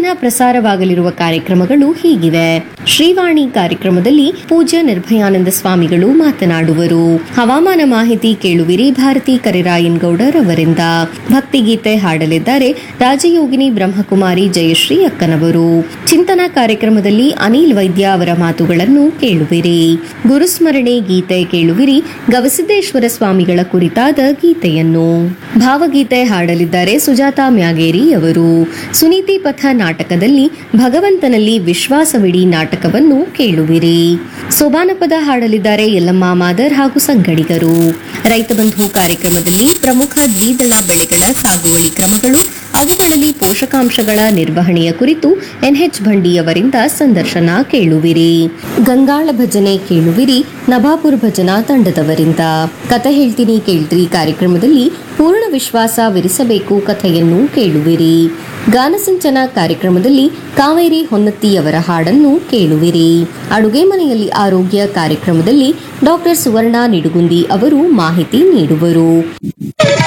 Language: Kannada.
ದಿನ ಪ್ರಸಾರವಾಗಲಿರುವ ಕಾರ್ಯಕ್ರಮಗಳು ಹೀಗಿವೆ ಶ್ರೀವಾಣಿ ಕಾರ್ಯಕ್ರಮದಲ್ಲಿ ಪೂಜ್ಯ ನಿರ್ಭಯಾನಂದ ಸ್ವಾಮಿಗಳು ಮಾತನಾಡುವರು ಹವಾಮಾನ ಮಾಹಿತಿ ಕೇಳುವಿರಿ ಭಾರತಿ ಕರಿರಾಯನ್ ಗೌಡರ್ ಅವರಿಂದ ಭಕ್ತಿಗೀತೆ ಹಾಡಲಿದ್ದಾರೆ ರಾಜಯೋಗಿನಿ ಬ್ರಹ್ಮಕುಮಾರಿ ಜಯಶ್ರೀ ಅಕ್ಕನವರು ಚಿಂತನ ಕಾರ್ಯಕ್ರಮದಲ್ಲಿ ಅನಿಲ್ ವೈದ್ಯ ಅವರ ಮಾತುಗಳನ್ನು ಕೇಳುವಿರಿ ಗುರುಸ್ಮರಣೆ ಗೀತೆ ಕೇಳುವಿರಿ ಗವಿಸಿದ್ದೇಶ್ವರ ಸ್ವಾಮಿಗಳ ಕುರಿತಾದ ಗೀತೆಯನ್ನು ಭಾವಗೀತೆ ಹಾಡಲಿದ್ದಾರೆ ಸುಜಾತ ಮ್ಯಾಗೇರಿ ಅವರು ಸುನೀತಿ ಪಥ ನಾಟಕದಲ್ಲಿ ಭಗವಂತನಲ್ಲಿ ವಿಶ್ವಾಸವಿಡಿ ನಾಟಕವನ್ನು ಕೇಳುವಿರಿ ಸೋಬಾನಪದ ಹಾಡಲಿದ್ದಾರೆ ಯಲ್ಲಮ್ಮ ಮಾದರ್ ಹಾಗೂ ಸಂಗಡಿಗರು ರೈತ ಬಂಧು ಕಾರ್ಯಕ್ರಮದಲ್ಲಿ ಪ್ರಮುಖ ದ್ವಿದಳ ಬೆಳೆಗಳ ಸಾಗುವಳಿ ಕ್ರಮಗಳು ಅವುಗಳಲ್ಲಿ ಪೋಷಕಾಂಶಗಳ ನಿರ್ವಹಣೆಯ ಕುರಿತು ಎನ್ಎಚ್ ಭಂಡಿ ಅವರಿಂದ ಸಂದರ್ಶನ ಕೇಳುವಿರಿ ಗಂಗಾಳ ಭಜನೆ ಕೇಳುವಿರಿ ನಭಾಪುರ್ ಭಜನಾ ತಂಡದವರಿಂದ ಕತೆ ಹೇಳ್ತೀನಿ ಕೇಳ್ತ್ರಿ ಕಾರ್ಯಕ್ರಮದಲ್ಲಿ ಪೂರ್ಣ ವಿಶ್ವಾಸ ವಿರಿಸಬೇಕು ಕಥೆಯನ್ನು ಕೇಳುವಿರಿ ಗಾನಸಿಂಚನ ಕಾರ್ಯಕ್ರಮದಲ್ಲಿ ಕಾವೇರಿ ಹೊನ್ನತ್ತಿಯವರ ಹಾಡನ್ನು ಕೇಳುವಿರಿ ಅಡುಗೆ ಮನೆಯಲ್ಲಿ ಆರೋಗ್ಯ ಕಾರ್ಯಕ್ರಮದಲ್ಲಿ ಡಾಕ್ಟರ್ ಸುವರ್ಣ ನಿಡುಗುಂದಿ ಅವರು ಮಾಹಿತಿ ನೀಡುವರು